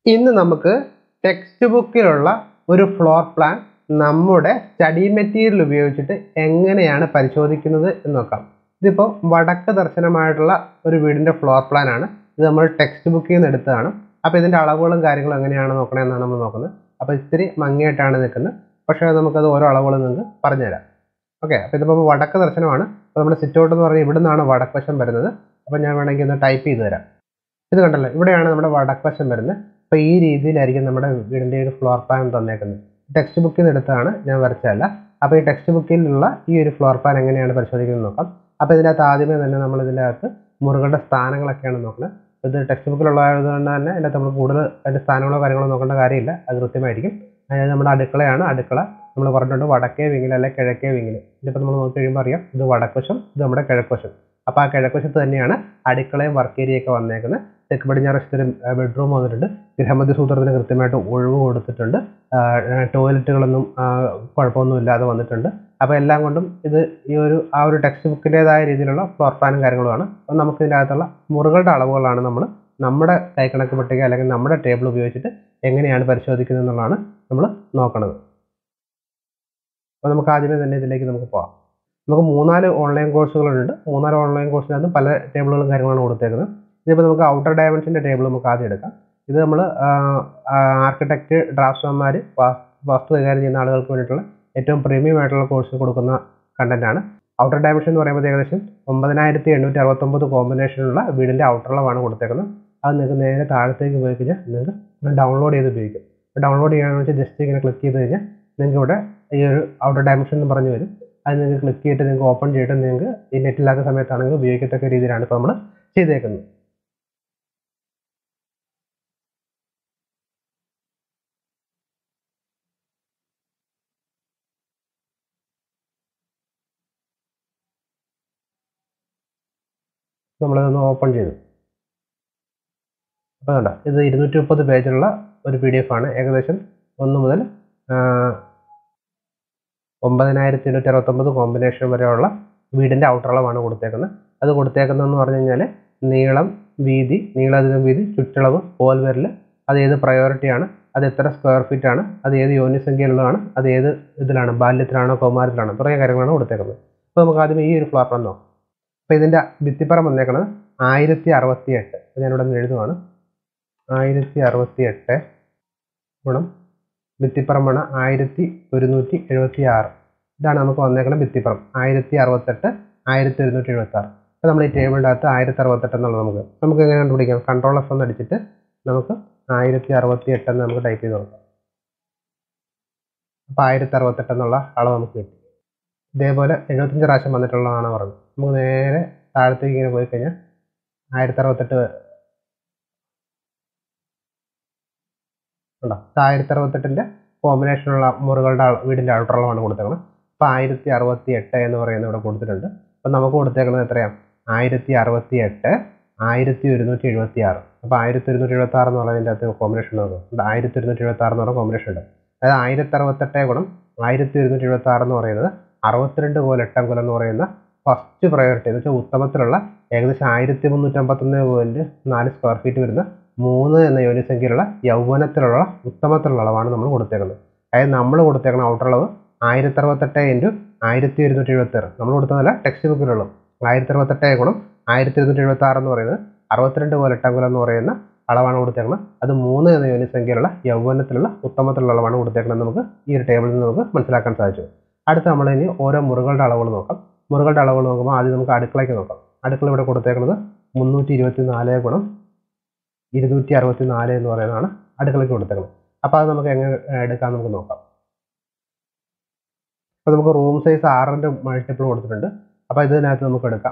ഇന്ന് നമുക്ക് ടെക്സ്റ്റ് ബുക്കിലുള്ള ഒരു ഫ്ലോർ പ്ലാൻ നമ്മുടെ സ്റ്റഡി മെറ്റീരിയൽ ഉപയോഗിച്ചിട്ട് എങ്ങനെയാണ് പരിശോധിക്കുന്നത് എന്ന് നോക്കാം ഇതിപ്പോൾ വടക്ക് ദർശനമായിട്ടുള്ള ഒരു വീടിൻ്റെ ഫ്ലോർ പ്ലാൻ ആണ് ഇത് നമ്മൾ ടെക്സ്റ്റ് ബുക്കിൽ നിന്ന് എടുത്തതാണ് അപ്പോൾ ഇതിൻ്റെ അളവുകളും കാര്യങ്ങളും എങ്ങനെയാണ് നോക്കണമെന്നാണ് നമ്മൾ നോക്കുന്നത് അപ്പോൾ ഇത്തിരി മങ്ങിയിട്ടാണ് നിൽക്കുന്നത് പക്ഷേ നമുക്കത് ഓരോ അളവുകളും നിങ്ങൾക്ക് പറഞ്ഞുതരാം ഓക്കെ അപ്പോൾ ഇതിപ്പോൾ വടക്ക് ദർശനമാണ് അപ്പോൾ നമ്മുടെ സിറ്റ് ഔട്ട് എന്ന് പറഞ്ഞാൽ ഇവിടെ നിന്നാണ് വടക്ക് വശം വരുന്നത് അപ്പോൾ ഞാൻ വേണമെങ്കിൽ ഒന്ന് ടൈപ്പ് ചെയ്ത് തരാം ഇത് കണ്ടല്ലോ ഇവിടെയാണ് നമ്മുടെ വടക്ക് വശം വരുന്നത് അപ്പോൾ ഈ രീതിയിലായിരിക്കും നമ്മുടെ വീടിൻ്റെ ഒരു ഫ്ലോർ പ്ലാൻ തന്നേക്കുന്നത് ടെക്സ്റ്റ് ബുക്കിൽ നിന്ന് എടുത്താണ് ഞാൻ വരച്ചതല്ല അപ്പോൾ ഈ ടെക്സ്റ്റ് ബുക്കിലുള്ള ഈ ഒരു ഫ്ലോർ പ്ലാൻ എങ്ങനെയാണ് പരിശോധിക്കുന്നത് നോക്കാം അപ്പോൾ ഇതിനകത്ത് ആദ്യമേ തന്നെ നമ്മൾ ഇതിൻ്റെ അകത്ത് മുറികളുടെ സ്ഥാനങ്ങളൊക്കെയാണ് നോക്കുന്നത് ഇത് ടെക്സ്റ്റ് ബുക്കിലുള്ളതുകൊണ്ട് തന്നെ അതിനകത്ത് നമ്മൾ കൂടുതൽ അതിൻ്റെ സ്ഥാനങ്ങളോ കാര്യങ്ങളോ നോക്കേണ്ട കാര്യമില്ല അത് കൃത്യമായിരിക്കും അതായത് നമ്മുടെ അടുക്കളയാണ് അടുക്കള നമ്മൾ പറഞ്ഞിട്ടുണ്ട് വടക്കേ വിങ്ങിൽ അല്ലെ കിഴക്കേ വിങ്ങിൽ ഇതിപ്പോൾ നമ്മൾ നോക്കി കഴിയുമ്പോൾ അറിയാം ഇത് വടക്കുവശം ഇത് നമ്മുടെ കിഴക്കുവശം അപ്പോൾ ആ കിഴക്കുവശത്ത് തന്നെയാണ് അടുക്കളയും വർക്ക് ഏരിയയൊക്കെ വന്നേക്കുന്നത് തെക്ക് പടിഞ്ഞാറ് വശത്തൊരു ബെഡ്റൂം വന്നിട്ടുണ്ട് ഗൃഹമധ്യ സൂത്രത്തിന് കൃത്യമായിട്ട് ഒഴിവ് കൊടുത്തിട്ടുണ്ട് ടോയ്ലറ്റുകളൊന്നും കുഴപ്പമൊന്നും ഇല്ലാതെ വന്നിട്ടുണ്ട് അപ്പോൾ എല്ലാം കൊണ്ടും ഇത് ഈ ഒരു ആ ഒരു ടെക്സ്റ്റ് ബുക്കിൻ്റെതായ രീതിയിലുള്ള ഫ്ലോർ പ്ലാനും കാര്യങ്ങളുമാണ് അപ്പോൾ നമുക്ക് ഇതിൻ്റെ അകത്തുള്ള മുറികളുടെ അളവുകളാണ് നമ്മൾ നമ്മുടെ കൈക്കണക്ക് പട്ടിക അല്ലെങ്കിൽ നമ്മുടെ ടേബിൾ ഉപയോഗിച്ചിട്ട് എങ്ങനെയാണ് പരിശോധിക്കുന്നത് എന്നുള്ളതാണ് നമ്മൾ നോക്കുന്നത് അപ്പോൾ നമുക്ക് ആദ്യമേ തന്നെ ഇതിലേക്ക് നമുക്ക് പോകാം നമുക്ക് മൂന്നാല് ഓൺലൈൻ കോഴ്സുകളുണ്ട് മൂന്നാല് ഓൺലൈൻ കോഴ്സിനകത്ത് പല ടേബിളുകളും കാര്യങ്ങളാണ് കൊടുത്തേക്കുന്നത് ഇതിപ്പോൾ നമുക്ക് ഔട്ടർ ഡയമെൻഷൻ്റെ ടേബിൾ നമുക്ക് ആദ്യം എടുക്കാം ഇത് നമ്മൾ ആർക്കിടെക്റ്റ് ഡ്രാഫ്റ്റ്സ്മാൻമാർ വാസ്തു കൈകാര്യം ചെയ്യുന്ന ആളുകൾക്ക് വേണ്ടിയിട്ടുള്ള ഏറ്റവും പ്രീമിയം ആയിട്ടുള്ള കോഴ്സ് കൊടുക്കുന്ന കണ്ടന്റാണ് ഔട്ടർ ഡയമെൻഷൻ എന്ന് പറയുമ്പോൾ ഏകദേശം ഒമ്പതിനായിരത്തി എണ്ണൂറ്റി അറുപത്തൊമ്പത് കോമ്പിനേഷനുള്ള വീടിൻ്റെ ഔട്ടറിളമാണ് കൊടുത്തേക്കുന്നത് അത് നിങ്ങൾക്ക് നേരെ താഴത്തേക്ക് പോയി കഴിഞ്ഞാൽ നിങ്ങൾക്ക് ഡൗൺലോഡ് ചെയ്ത് ഉപയോഗിക്കും ഡൗൺലോഡ് ചെയ്യാന്ന് വെച്ചാൽ ജസ്റ്റ് ഇങ്ങനെ ക്ലിക്ക് ചെയ്ത് കഴിഞ്ഞാൽ നിങ്ങൾക്ക് ഇവിടെ ഈ ഒരു ഔട്ടർ ഡയമെൻഷൻ എന്ന് പറഞ്ഞു വരും അത് നിങ്ങൾക്ക് ക്ലിക്ക് ചെയ്തിട്ട് നിങ്ങൾക്ക് ഓപ്പൺ ചെയ്തിട്ട് നിങ്ങൾക്ക് ഈ നെറ്റില്ലാത്ത സമയത്താണെങ്കിൽ ഉപയോഗിക്കത്തക്ക രീതിയിലാണ് ഇപ്പോൾ നമ്മൾ ചെയ്തേക്കുന്നത് നമ്മളതൊന്ന് ഓപ്പൺ ചെയ്തു അപ്പോൾ കണ്ട ഇത് ഇരുന്നൂറ്റി മുപ്പത് പേജുള്ള ഒരു പി ഡി എഫ് ആണ് ഏകദേശം ഒന്ന് മുതൽ ഒമ്പതിനായിരത്തി എണ്ണൂറ്റി അറുപത്തൊമ്പത് കോമ്പിനേഷൻ വരെയുള്ള വീടിൻ്റെ ഔട്ടറളവാണ് കൊടുത്തേക്കുന്നത് അത് കൊടുത്തേക്കുന്നതെന്ന് പറഞ്ഞു കഴിഞ്ഞാൽ നീളം വീതി നീളാധികം വീതി ചുറ്റളവ് പോൽ വരൽ അത് ഏത് പ്രയോറിറ്റിയാണ് അത് എത്ര സ്ക്വയർ ഫീറ്റ് ആണ് അത് ഏത് യോനിസംഖ്യയുള്ളതാണ് അത് ഏത് ഇതിലാണ് ബാല്യത്തിലാണോ കൗമാരത്തിലാണോ തുടങ്ങിയ കാര്യങ്ങളാണ് കൊടുത്തേക്കുന്നത് അപ്പോൾ നമുക്ക് ആദ്യം ഈ ഒരു ഫ്ലോർ പ്ലാൻ നോക്കാം അപ്പോൾ ഇതിൻ്റെ ഭിത്തിപ്പുറം വന്നേക്കുന്നത് ആയിരത്തി അറുപത്തി എട്ട് ഞാനിവിടെ നിന്ന് എഴുതുവാണ് ആയിരത്തി അറുപത്തി എട്ട് ഗുണം ഭിത്തിപ്പുറമാണ് ആയിരത്തി ഒരുന്നൂറ്റി എഴുപത്തി ആറ് ഇതാണ് നമുക്ക് വന്നേക്കുന്ന ഭിത്തിപ്പുറം ആയിരത്തി അറുപത്തെട്ട് ആയിരത്തി ഒരുന്നൂറ്റി എഴുപത്തി ആറ് അപ്പോൾ നമ്മൾ ഈ ടേബിളിൻ്റെ അകത്ത് ആയിരത്തി അറുപത്തെട്ട് എന്നുള്ളത് നമുക്ക് നമുക്ക് എങ്ങനെ കണ്ടുപിടിക്കാം കൺട്രോൾ എഫ് എന്ന് അടിച്ചിട്ട് നമുക്ക് ആയിരത്തി അറുപത്തി എട്ട് എന്ന് നമുക്ക് ടൈപ്പ് ചെയ്ത് നോക്കാം അപ്പോൾ ആയിരത്തി അറുപത്തെട്ട് എന്നുള്ള അളവ് നമുക്ക് കിട്ടി ഇതേപോലെ എഴുപത്തഞ്ച് പ്രാവശ്യം വന്നിട്ടുള്ളതാണ് പറഞ്ഞത് നമുക്ക് നേരെ താഴത്തേക്ക് ഇങ്ങനെ പോയി കഴിഞ്ഞാൽ ആയിരത്തി അറുപത്തെട്ട് ഉണ്ടോ ആയിരത്തി അറുപത്തെട്ടിൻ്റെ കോമ്പിനേഷനുള്ള മുറികളുടെ വീടിൻ്റെ ഔട്ടറളവാണ് കൊടുത്തേക്കുന്നത് അപ്പോൾ ആയിരത്തി അറുപത്തി എട്ട് എന്ന് പറയുന്നത് ഇവിടെ കൊടുത്തിട്ടുണ്ട് അപ്പോൾ നമുക്ക് കൊടുത്തേക്കുന്നത് എത്രയാണ് ആയിരത്തി അറുപത്തി എട്ട് ആയിരത്തി ഒരുന്നൂറ്റി എഴുപത്തി ആറ് അപ്പോൾ ആയിരത്തി ഒരുന്നൂറ്റി എഴുപത്തി ആറ് എന്ന് പറയുന്നതിൻ്റെ അകത്ത് കോമ്പിനേഷൻ നോക്കും ആയിരത്തി ഒരുന്നൂറ്റി എഴുപത്തി ആറ് എന്ന് പറയുന്ന കോമ്പിനേഷൻ ഉണ്ട് അതായത് ആയിരത്തി അറുപത്തെട്ട് ഗുണം ആയിരത്തി ഒരുന്നൂറ്റി എഴുപത്തി ആറ് എന്ന് പറയുന്നത് അറുപത്തിരണ്ട് കോൽ എട്ടാം കൊല്ലം എന്ന് പറയുന്ന ഫസ്റ്റ് പ്രയോറിറ്റി എന്ന് വെച്ചാൽ ഉത്തമത്തിലുള്ള ഏകദേശം ആയിരത്തി മുന്നൂറ്റമ്പത്തൊന്ന് പോയിൻറ്റ് നാല് സ്ക്വയർ ഫീറ്റ് വരുന്ന മൂന്ന് എന്ന യോനിസംഖ്യയിലുള്ള യൗവനത്തിലുള്ള ഉത്തമത്തിലുള്ള അളവാണ് നമ്മൾ കൊടുത്തേക്കുന്നത് അതായത് നമ്മൾ കൊടുത്തേക്കുന്ന ഔട്ടർ അളവ് ആയിരത്തി അറുപത്തെട്ട് ഇൻറ്റു ആയിരത്തി ഒരുന്നൂറ്റി എഴുപത്തി ആറ് നമ്മൾ കൊടുത്തതല്ല ടെക്സ്റ്റ് ബുക്കിലുള്ള ആയിരത്തി അറുപത്തെട്ട് ഗുണം ആയിരത്തി ഇരുന്നൂറ്റി എഴുപത്തി ആറ് എന്ന് പറയുന്നത് അറുപത്തിരണ്ട് പോലെ എട്ടാങ്കുലം എന്ന് പറയുന്ന അളവാണ് കൊടുത്തേക്കുന്നത് അത് മൂന്ന് എന്ന യോനിസംഖ്യയിലുള്ള യൗവനത്തിലുള്ള ഉത്തമത്തിലുള്ള അളവാണ് കൊടുത്തേക്കുന്നത് നമുക്ക് ഈ ഒരു ടേബിളിൽ നിന്ന് നമുക്ക് മനസ്സിലാക്കാൻ സാധിച്ചു അടുത്ത് നമ്മൾ ഇനി ഓരോ മുറികളുടെ അളവുകൾ നോക്കാം മുറികളുടെ അളവുകൾ നോക്കുമ്പോൾ ആദ്യം നമുക്ക് അടുക്കളയ്ക്ക് നോക്കാം അടുക്കള ഇവിടെ കൊടുത്തേക്കുന്നത് മുന്നൂറ്റി ഇരുപത്തി നാല് ഗുണം ഇരുന്നൂറ്റി അറുപത്തി നാല് എന്ന് പറയുന്നതാണ് അടുക്കളയ്ക്ക് കൊടുത്തേക്കുന്നത് അപ്പോൾ അത് നമുക്ക് എങ്ങനെ എടുക്കാം നമുക്ക് നോക്കാം അപ്പോൾ നമുക്ക് റൂം സൈസ് ആറിൻ്റെ മൾട്ടിപ്പിൾ കൊടുത്തിട്ടുണ്ട് അപ്പോൾ ഇതിനകത്ത് നമുക്ക് എടുക്കാം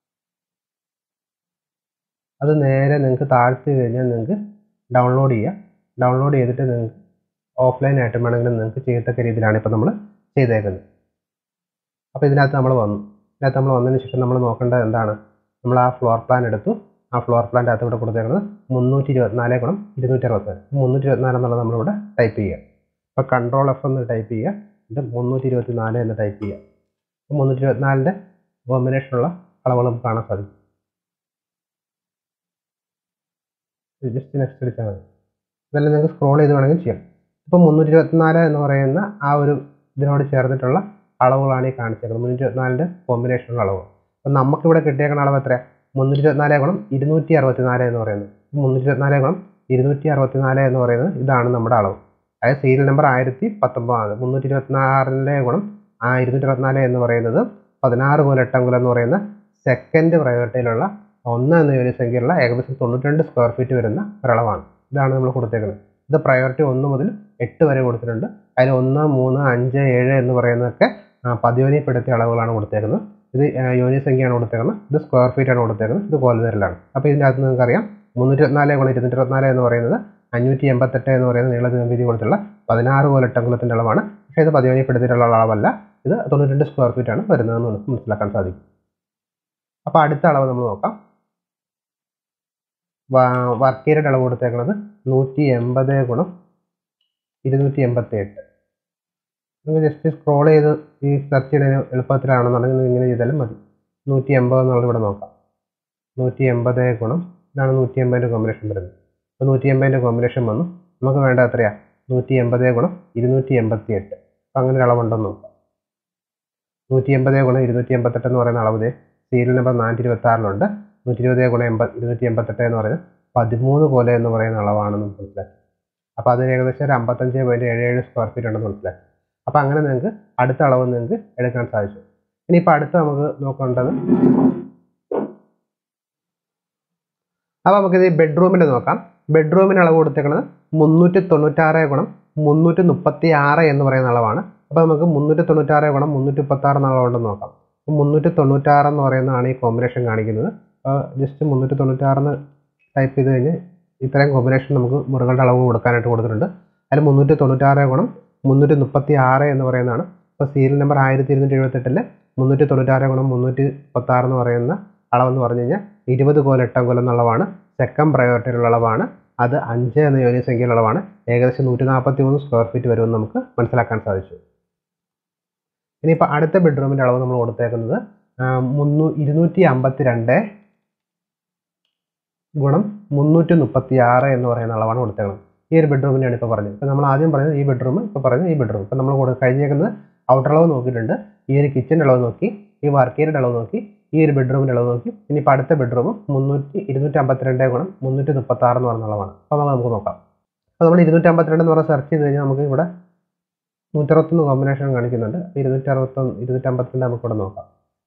അത് നേരെ നിങ്ങൾക്ക് താഴ്ത്തി കഴിഞ്ഞാൽ നിങ്ങൾക്ക് ഡൗൺലോഡ് ചെയ്യാം ഡൗൺലോഡ് ചെയ്തിട്ട് നിങ്ങൾക്ക് ഓഫ്ലൈൻ ആയിട്ട് വേണമെങ്കിലും നിങ്ങൾക്ക് ചെയ്യത്തക്ക രീതിയിലാണ് ഇപ്പോൾ നമ്മൾ ചെയ്തേക്കുന്നത് അപ്പോൾ ഇതിനകത്ത് നമ്മൾ വന്നു ഇതിനകത്ത് നമ്മൾ വന്നതിന് ശേഷം നമ്മൾ നോക്കേണ്ടത് എന്താണ് നമ്മൾ ആ ഫ്ലോർ പ്ലാൻ എടുത്തു ആ ഫ്ലോർ പ്ലാൻ്റെ അകത്ത് ഇവിടെ കൊടുത്തേക്കുന്നത് മുന്നൂറ്റി ഇരുപത്തിനാല് ഗുണം ഇരുന്നൂറ്റി അറുപത്തിനാല് മുന്നൂറ്റി ഇരുപത്തിനാല് എന്നുള്ളത് നമ്മളിവിടെ ടൈപ്പ് ചെയ്യുക അപ്പോൾ കൺട്രോൾ എഫ് എന്ന് ടൈപ്പ് ചെയ്യുക എന്നിട്ട് മുന്നൂറ്റി ഇരുപത്തി നാല് എന്ന് ടൈപ്പ് ചെയ്യുക അപ്പോൾ മുന്നൂറ്റി ഇരുപത്തിനാലിൻ്റെ കോമ്പിനേഷനുള്ള അളവുകൾ നമുക്ക് കാണാൻ സാധിക്കും ജസ്റ്റ് നെക്സ്റ്റ് അടിച്ചാൽ മതി ഇതെല്ലാം നിങ്ങൾക്ക് സ്ക്രോൾ ചെയ്ത് വേണമെങ്കിൽ ചെയ്യാം ഇപ്പോൾ മുന്നൂറ്റി ഇരുപത്തിനാല് എന്ന് പറയുന്ന ആ ഒരു ഇതിനോട് ചേർന്നിട്ടുള്ള അളവുകളാണ് ഈ കാണിച്ചേക്കുന്നത് മുന്നൂറ്റി ഇരുപത്തിനാലിൻ്റെ കോമ്പിനേഷനുള്ള അളവ് അപ്പം നമുക്കിവിടെ കിട്ടിയേക്കുന്ന അളവ് എത്രയാണ് മുന്നൂറ്റി ഇരുപത്തിനാല് ഗുണം ഇരുന്നൂറ്റി അറുപത്തിനാല് എന്ന് പറയുന്നത് മുന്നൂറ്റി ഇരുപത്തിനാല് ഗുണം ഇരുന്നൂറ്റി അറുപത്തിനാല് എന്ന് പറയുന്നത് ഇതാണ് നമ്മുടെ അളവ് അതായത് സീരിയൽ നമ്പർ ആയിരത്തി പത്തൊമ്പതാണ് മുന്നൂറ്റി ഇരുപത്തിനാലിൻ്റെ ഗുണം ആ ഇരുന്നൂറ്റി ഇരുപത്തിനാല് എന്ന് പറയുന്നത് പതിനാറ് കോല എട്ടംകുലം എന്ന് പറയുന്ന സെക്കൻഡ് പ്രയോറിറ്റിയിലുള്ള ഒന്ന് എന്ന യൂണിറ്റ് സംഖ്യയുള്ള ഏകദേശം തൊണ്ണൂറ്റി രണ്ട് സ്ക്വയർ ഫീറ്റ് വരുന്ന ഒരളവാണ് ഇതാണ് നമ്മൾ കൊടുത്തേക്കുന്നത് ഇത് പ്രയോറിറ്റി ഒന്ന് മുതൽ എട്ട് വരെ കൊടുത്തിട്ടുണ്ട് അതിൽ ഒന്ന് മൂന്ന് അഞ്ച് ഏഴ് എന്ന് പറയുന്നതൊക്കെ ആ, പതിയോനിപ്പെടുത്തിയ അളവുകളാണ് കൊടുത്തേക്കുന്നത് ഇത് ആ, യൂണിറ്റ് സംഖ്യയാണ് കൊടുത്തേക്കുന്നത് ഇത് സ്ക്വയർ ഫീറ്റ് ആണ് കൊടുത്തേക്കുന്നത് ഇത് കോൽവിരലാണ് അപ്പോൾ ഇതിൻ്റെ അകത്ത് നിങ്ങൾക്കറിയാം മുന്നൂറ്റി ഇരുപത്തിനാല് ഗുണം ഇരുന്നൂറ്റി ഇരുപത്തിനാല് എന്ന് പറയുന്നത് അഞ്ഞൂറ്റി എൺപത്തെട്ട് എന്ന് പറയുന്ന നീളത്തിന് വീതി കൊടുത്തുള്ള പതിനാറ് കോലട്ടങ്കുലത്തിൻ്റെ അളവാണ് പക്ഷേ ഇത് പതിയോനിപ്പെടുത്തിയിട്ടുള്ള അളവല്ല ഇത് തൊണ്ണൂറ്റി രണ്ട് സ്ക്വയർ ഫീറ്റ് ആണ് വരുന്നതെന്ന് നമുക്ക് മനസ്സിലാക്കാൻ സാധിക്കും അപ്പോൾ അടുത്ത അളവ് നമ്മൾ നോക്കാം വർക്കേരിയുടെ അളവ് കൊടുത്തേക്കുന്നത് നൂറ്റി എൺപത് ഗുണം ഇരുന്നൂറ്റി എൺപത്തി എട്ട് നിങ്ങൾ ജസ്റ്റ് സ്ക്രോൾ ചെയ്ത് ഈ സെർച്ച് ചെയ്യുന്നതിന് എളുപ്പത്തിലാണെന്നുണ്ടെങ്കിൽ നിങ്ങൾ ഇങ്ങനെ ചെയ്താലും മതി നൂറ്റി എൺപത് എന്നുള്ളത് ഇവിടെ നോക്കാം നൂറ്റി എൺപത് ഗുണം ഇതാണ് നൂറ്റി എൺപതിൻ്റെ കോമ്പിനേഷൻ വരുന്നത് അപ്പോൾ നൂറ്റി എൺപതിൻ്റെ കോമ്പിനേഷൻ വന്നു നമുക്ക് വേണ്ട എത്രയാ നൂറ്റി എൺപത് ഗുണം ഇരുന്നൂറ്റി എൺപത്തി എട്ട് അപ്പോൾ അങ്ങനെ ഒരു അളവുണ്ടെന്ന് നോക്കാം നൂറ്റി എൺപത് ഗുണം ഇരുന്നൂറ്റി എൺപത്തെട്ട് എന്ന് പറയുന്ന അളവ് ദേ സീരിയൽ നമ്പർ നാനൂറ്റി ഇരുപത്തി ആറിലുണ്ട് നൂറ്റി ഇരുപത് ഗുണം എൺപത് ഇരുന്നൂറ്റി എൺപത്തെട്ട് എന്ന് പറയുന്നത് പതിമൂന്ന് കോല എന്ന് പറയുന്ന അളവാണെന്ന് നമുക്ക് മനസ്സിലാക്കി അപ്പോൾ അതിന് ഏകദേശം ഒരു അമ്പത്തഞ്ച് പോയിൻറ്റ് ഏഴ് ഏഴ് സ്ക്വയർ ഫീറ്റ് ഉണ്ടെന്ന് മനസ്സിലാക്കി അപ്പോൾ അങ്ങനെ നിങ്ങൾക്ക് അടുത്ത അളവ് നിങ്ങൾക്ക് എടുക്കാൻ സാധിച്ചു ഇനിയിപ്പോൾ അടുത്ത് നമുക്ക് നോക്കേണ്ടത് അപ്പോൾ നമുക്കിത് ഈ ബെഡ്റൂമിൻ്റെ നോക്കാം ബെഡ്റൂമിന് അളവ് കൊടുത്തേക്കുന്നത് മുന്നൂറ്റി തൊണ്ണൂറ്റാറ് ഗുണം മുന്നൂറ്റി മുപ്പത്തി ആറ് എന്ന് പറയുന്ന അളവാണ് അപ്പോൾ നമുക്ക് മുന്നൂറ്റി തൊണ്ണൂറ്റാറ് ഗുണം മുന്നൂറ്റി മുപ്പത്തി ആറ് എന്നുള്ള അളവുണ്ടെന്ന് നോക്കാം അപ്പോൾ മുന്നൂറ്റി തൊണ്ണൂറ്റാറ് എന്ന് പറയുന്നതാണ് ഈ കോമ്പിനേഷൻ കാണിക്കുന്നത് ജസ്റ്റ് മുന്നൂറ്റി തൊണ്ണൂറ്റാറെന്ന് ടൈപ്പ് ചെയ്ത് കഴിഞ്ഞ് ഇത്രയും കോമ്പിനേഷൻ നമുക്ക് മുറികളുടെ അളവ് കൊടുക്കാനായിട്ട് കൊടുത്തിട്ടുണ്ട് അതിൽ മുന്നൂറ്റി തൊണ്ണൂറ്റാറ് ഗുണം മുന്നൂറ്റി മുപ്പത്തി ആറ് എന്ന് പറയുന്നതാണ് ഇപ്പോൾ സീരിയൽ നമ്പർ ആയിരത്തി ഇരുന്നൂറ്റി എഴുപത്തെട്ടിൽ മുന്നൂറ്റി തൊണ്ണൂറ്റാറ് ഗുണം മുന്നൂറ്റി മുപ്പത്തി ആറ് എന്ന് പറയുന്ന അളവെന്ന് പറഞ്ഞു കഴിഞ്ഞാൽ ഇരുപത് കോൽ എട്ടാം കൊല്ലം എന്നുള്ളതാണ് സെക്കൻഡ് പ്രയോറിറ്റിയിലുള്ള അളവാണ് അത് അഞ്ച് എന്ന യൂണിറ്റ് സംഖ്യയുള്ള അളവാണ് ഏകദേശം നൂറ്റി നാൽപ്പത്തി മൂന്ന് സ്ക്വയർ ഫീറ്റ് വരുമെന്ന് നമുക്ക് മനസ്സിലാക്കാൻ സാധിച്ചു ഇനിയിപ്പോൾ അടുത്ത ബെഡ്റൂമിൻ്റെ അളവ് നമ്മൾ കൊടുത്തേക്കുന്നത് ആ, മുന്നൂ ഇരുന്നൂറ്റി അമ്പത്തി രണ്ട് ഗുണം മുന്നൂറ്റി മുപ്പത്തി ആറ് എന്ന് പറയുന്ന അളവാണ് കൊടുത്തേക്കുന്നത് ഈ ഒരു ബെഡ്റൂമിൻ്റെയാണ് ഇപ്പോൾ പറഞ്ഞത് ഇപ്പോൾ നമ്മൾ ആദ്യം പറഞ്ഞത് ഈ ബെഡ്റൂം ഇപ്പോൾ പറഞ്ഞത് ഈ ബെഡ്റൂം ഇപ്പോൾ നമ്മൾ കൊടു കഴിഞ്ഞേക്കുന്നത് ഔട്ടർ അളവ് നോക്കിയിട്ടുണ്ട് ഈ ഒരു കിച്ചൻ്റെ അളവ് നോക്കി ഈ വർക്കേരിയുടെ അളവ് നോക്കി ഈ ഒരു ബെഡ്റൂമിൻ്റെ അളവ് നോക്കി ഇനിയിപ്പോൾ അടുത്ത ബെഡ്റൂം മുന്നൂറ്റി ഇരുന്നൂറ്റി അമ്പത്തിരണ്ട് ഗുണം മുന്നൂറ്റി മുപ്പത്തി ആറ് എന്ന് പറയുന്ന അളവാണ് അപ്പോൾ അത് നമുക്ക് നോക്കാം അപ്പോൾ നമ്മൾ ഇരുന്നൂറ്റി അമ്പത്തിരണ്ട് എന്ന് പറഞ്ഞാൽ സെർച്ച് ചെയ്ത് കഴിഞ്ഞാൽ നമുക്ക് ഇവിടെ നൂറ്ററുപത്തൊന്ന് കോമ്പിനേഷൻ കാണിക്കുന്നുണ്ട് അപ്പോൾ ഇരുന്നൂറ്റി അറുപത്തൊന്ന് ഇരുന്നൂറ്റി അമ്പത്തിരണ്ട് നമുക്ക് ഇവിടെ നോക്കാം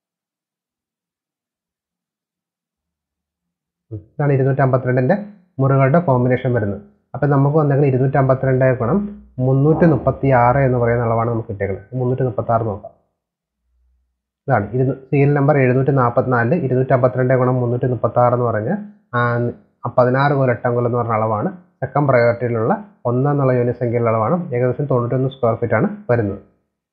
ഉം. ഇതാണ് ഇരുന്നൂറ്റി അമ്പത്തിരണ്ടിൻ്റെ മുറികളുടെ കോമ്പിനേഷൻ വരുന്നത് അപ്പം നമുക്ക് വന്നേക്കുന്നത് ഇരുന്നൂറ്റി അമ്പത്തിരണ്ട് ഗുണം മുന്നൂറ്റി മുപ്പത്തി ആറ് എന്ന് പറയുന്ന അളവാണ് നമുക്ക് കിട്ടിയേക്കുന്നത് മുന്നൂറ്റി മുപ്പത്തി ആറ് നോക്കാം ഇതാണ് ഇരുന്നൂ സീരിയൽ നമ്പർ എഴുന്നൂറ്റി നാൽപ്പത്തിനാലില് ഇരുന്നൂറ്റി അമ്പത്തിരണ്ട് ഗുണം മുന്നൂറ്റി മുപ്പത്തി ആറ് എന്ന് പറഞ്ഞ് ആ, ആ പതിനാറ് കോൽ എട്ടാം കൊല്ലം എന്ന് പറഞ്ഞ അളവാണ് സെക്കൻഡ് പ്രയോറിറ്റിയിലുള്ള ഒന്ന് എന്നുള്ള യൂണിറ്റ് സംഖ്യയുള്ള അളവാണ് ഏകദേശം തൊണ്ണൂറ്റൊന്ന് സ്ക്വയർ ഫീറ്റ് ആണ് വരുന്നത്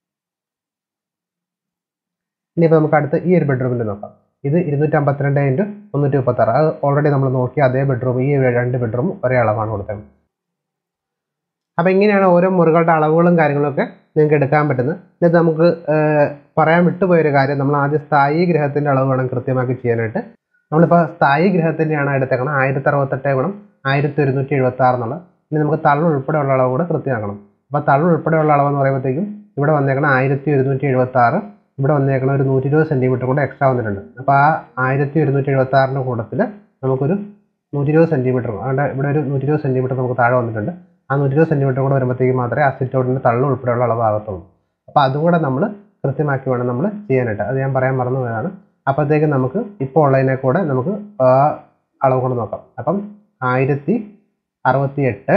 ഇനിയിപ്പോൾ നമുക്ക് അടുത്ത് ഈ ഒരു ബെഡ്റൂമിൽ നോക്കാം ഇത് ഇരുന്നൂറ്റി അമ്പത്തിരണ്ട് ഇൻറ്റു മുന്നൂറ്റി മുപ്പത്തി ആറ് അത് ഓൾറെഡി നമ്മൾ നോക്കി അതേ ബെഡ്റൂം ഈ രണ്ട് ബെഡ്റൂം ഒരേ അളവാണ് കൊടുത്തത് അപ്പോൾ ഇങ്ങനെയാണ് ഓരോ മുറികളുടെ അളവുകളും കാര്യങ്ങളൊക്കെ നിങ്ങൾക്ക് എടുക്കാൻ പറ്റുന്നത് ഇത് നമുക്ക് ഏർ, പറയാൻ വിട്ടുപോയൊരു കാര്യം നമ്മൾ ആദ്യം സ്ഥായി ഗ്രഹത്തിൻ്റെ അളവ് വേണം കൃത്യമാക്കി ചെയ്യാനായിട്ട് നമ്മളിപ്പോൾ സ്ഥായി ഗ്രഹത്തിൻ്റെയാണ് എടുത്തേക്കണം ആയിരത്തി അറുപത്തെട്ട് ഗുണം ആയിരത്തി ഒരുന്നൂറ്റി എഴുപത്തി ആറ് എന്നുള്ളത് ഇനി നമുക്ക് തള്ളു ഉൾപ്പെടെയുള്ള അളവ് കൂടെ കൃത്യമാക്കണം അപ്പോൾ തള്ളു ഉൾപ്പെടെയുള്ള അളവ് എന്ന് പറയുമ്പോഴത്തേക്കും ഇവിടെ വന്നേക്കണം ആയിരത്തി ഒരുന്നൂറ്റി എഴുപത്തി ആറ് ഇവിടെ വന്നേക്കണം ഒരു നൂറ്റി ഇരുപത് സെൻറ്റിമീറ്റർ കൂടെ എക്സ്ട്രാ വന്നിട്ടുണ്ട് അപ്പോൾ ആ ആയിരത്തി ഒരുന്നൂറ്റി എഴുപത്തി ആറിൻ്റെ കൂട്ടത്തിൽ നമുക്കൊരു നൂറ്റി ഇരുപത് സെൻറ്റിമീറ്റർ അതുകൊണ്ട് ഇവിടെ ഒരു നൂറ്റി ഇരുപത് സെൻറ്റിമീറ്റർ നമുക്ക് താഴെ വന്നിട്ടുണ്ട് ആ നൂറ്റി ഇരുപത് സെൻറ്റിമീറ്റർ കൂടെ വരുമ്പോഴത്തേക്ക് മാത്രമേ അസിറ്റോട്ടിൻ്റെ തള്ളു ഉൾപ്പെടെയുള്ള അളവാകത്തുള്ളൂ അപ്പോൾ അതും കൂടെ നമ്മൾ കൃത്യമാക്കി വേണം നമ്മൾ ചെയ്യാനായിട്ട് അത് ഞാൻ പറയാൻ മറന്നു പോയതാണ് അപ്പോഴത്തേക്ക് നമുക്ക് ഇപ്പോൾ ഉള്ളതിനെ കൂടെ നമുക്ക് ആ അളവ് കൊണ്ട് നോക്കാം അപ്പം ആയിരത്തി അറുപത്തി എട്ട്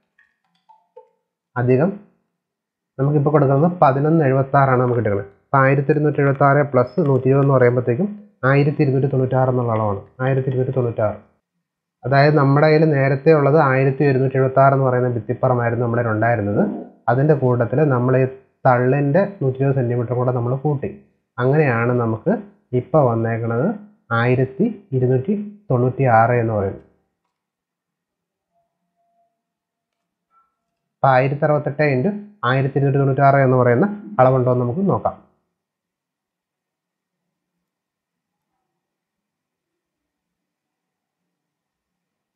അധികം നമുക്കിപ്പോൾ കൊടുക്കുന്നത് പതിനൊന്ന് എഴുപത്തി ആറാണ് നമുക്ക് കിട്ടുന്നത് അപ്പോൾ ആയിരത്തി ഇരുന്നൂറ്റി എഴുപത്തി ആറ് പ്ലസ് നൂറ്റി ഇരുപത് എന്ന് പറയുമ്പോഴത്തേക്കും ആയിരത്തി ഇരുന്നൂറ്റി തൊണ്ണൂറ്റാറ് എന്നുള്ള അളവാണ് ആയിരത്തി ഇരുന്നൂറ്റി തൊണ്ണൂറ്റാറ് അതായത് നമ്മുടെ കയ്യിൽ നേരത്തെ ഉള്ളത് ആയിരത്തി ഒരുന്നൂറ്റി എഴുപത്തി ആറ് എന്ന് പറയുന്ന ഭിത്തിപ്പുറമായിരുന്നു നമ്മുടെ കയ്യിൽ ഉണ്ടായിരുന്നത് അതിൻ്റെ കൂട്ടത്തിൽ നമ്മൾ ഈ തള്ളിൻ്റെ നൂറ്റി ഇരുപത് സെൻറ്റിമീറ്റർ കൂടെ നമ്മൾ കൂട്ടി അങ്ങനെയാണ് നമുക്ക് ഇപ്പോൾ വന്നേക്കുന്നത് ആയിരത്തി ഇരുന്നൂറ്റി തൊണ്ണൂറ്റി ആറ് എന്ന് പറയുന്നത് അപ്പോൾ ആയിരത്തി അറുപത്തെട്ട് ഇൻറ്റു ആയിരത്തി ഇരുന്നൂറ്റി തൊണ്ണൂറ്റി ആറ് എന്ന് പറയുന്ന അളവുണ്ടോ എന്ന് നമുക്ക് നോക്കാം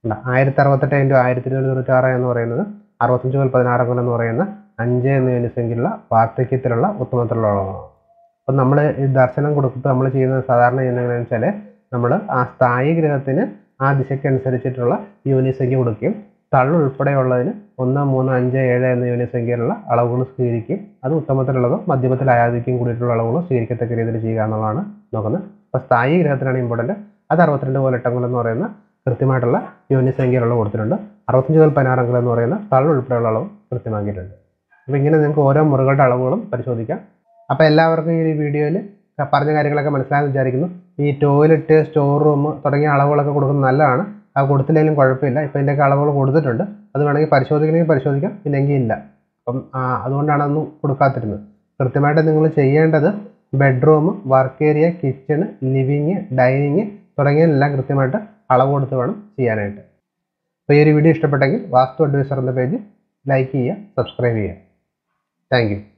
ആയിരത്തി അറുപത്തെട്ട് ഇൻറ്റു ആയിരത്തി ഇരുന്നൂറ്റി തൊണ്ണൂറ്റി ആറ് എന്ന് പറയുന്നത് അറുപത്തഞ്ച് മുതൽ പതിനാറ് അംഗം എന്ന് പറയുന്ന അഞ്ച് എന്ന യൂണിറ്റ് സംഖ്യയിലുള്ള വാർദ്ധക്യത്തിലുള്ള ഉത്തമത്തിലുള്ള അളവാണ് അപ്പം നമ്മൾ ഈ ദർശനം കൊടുത്തിട്ട് നമ്മൾ ചെയ്യുന്നത് സാധാരണ ചെയ്യുന്നത് എങ്ങനെയാണെന്ന് വെച്ചാൽ നമ്മൾ ആ സ്ഥായി ഗ്രഹത്തിന് ആ ദിശയ്ക്ക് അനുസരിച്ചിട്ടുള്ള യൂണിറ്റ് സംഖ്യ കൊടുക്കുകയും തള്ളു ഉൾപ്പെടെയുള്ളതിന് ഒന്ന് മൂന്ന് അഞ്ച് ഏഴ് എന്ന യൂണിറ്റ് സംഖ്യയിലുള്ള അളവുകൾ സ്വീകരിക്കും അത് ഉത്തമത്തിലുള്ളതോ മധ്യമത്തിലായാതിക്കും കൂടിയിട്ടുള്ള അളവുകൾ സ്വീകരിക്കത്തക്ക രീതിയിൽ ചെയ്യുക എന്നുള്ളതാണ് നോക്കുന്നത് അപ്പോൾ സ്ഥായി ഗ്രഹത്തിനാണ് ഇമ്പോർട്ടൻറ്റ് അത് അറുപത്തിരണ്ട് പോലെട്ടങ്ങൾ എന്ന് പറയുന്ന കൃത്യമായിട്ടുള്ള യൂണിറ്റ് സംഖ്യയിലുള്ള കൊടുത്തിട്ടുണ്ട് അറുപത്തഞ്ച് മുതൽ പതിനാറ് അംഗങ്ങൾ എന്ന് പറയുന്ന തള്ളു ഉൾപ്പെടെയുള്ള അളവ് കൃത്യമാക്കിയിട്ടുണ്ട് അപ്പോൾ ഇങ്ങനെ നിങ്ങൾക്ക് ഓരോ മുറികളുടെ അളവുകളും പരിശോധിക്കാം അപ്പോൾ എല്ലാവർക്കും ഈ വീഡിയോയിൽ പറഞ്ഞ കാര്യങ്ങളൊക്കെ മനസ്സിലായെന്ന് വിചാരിക്കുന്നു ഈ ടോയ്ലറ്റ് സ്റ്റോർ റൂം തുടങ്ങിയ അളവുകളൊക്കെ കൊടുക്കുന്നത് നല്ലതാണ് അത് കൊടുത്തില്ലെങ്കിലും കുഴപ്പമില്ല ഇപ്പോൾ ഇതിൻ്റെയൊക്കെ അളവുകൾ കൊടുത്തിട്ടുണ്ട് അത് വേണമെങ്കിൽ പരിശോധിക്കണമെങ്കിൽ പരിശോധിക്കാം ഇല്ലെങ്കിൽ ഇല്ല അപ്പം ആ, അതുകൊണ്ടാണ് അതൊന്നും കൊടുക്കാത്തിരുന്നത് കൃത്യമായിട്ട് നിങ്ങൾ ചെയ്യേണ്ടത് bedroom work area kitchen living dining തുടങ്ങിയതെല്ലാം കൃത്യമായിട്ട് അളവ് കൊടുത്ത് വേണം ചെയ്യാനായിട്ട് അപ്പോൾ ഈ ഒരു വീഡിയോ ഇഷ്ടപ്പെട്ടെങ്കിൽ വാസ്തു അഡ്വൈസർ എന്ന പേജ് ലൈക്ക് ചെയ്യുക സബ്സ്ക്രൈബ് ചെയ്യുക താങ്ക് യു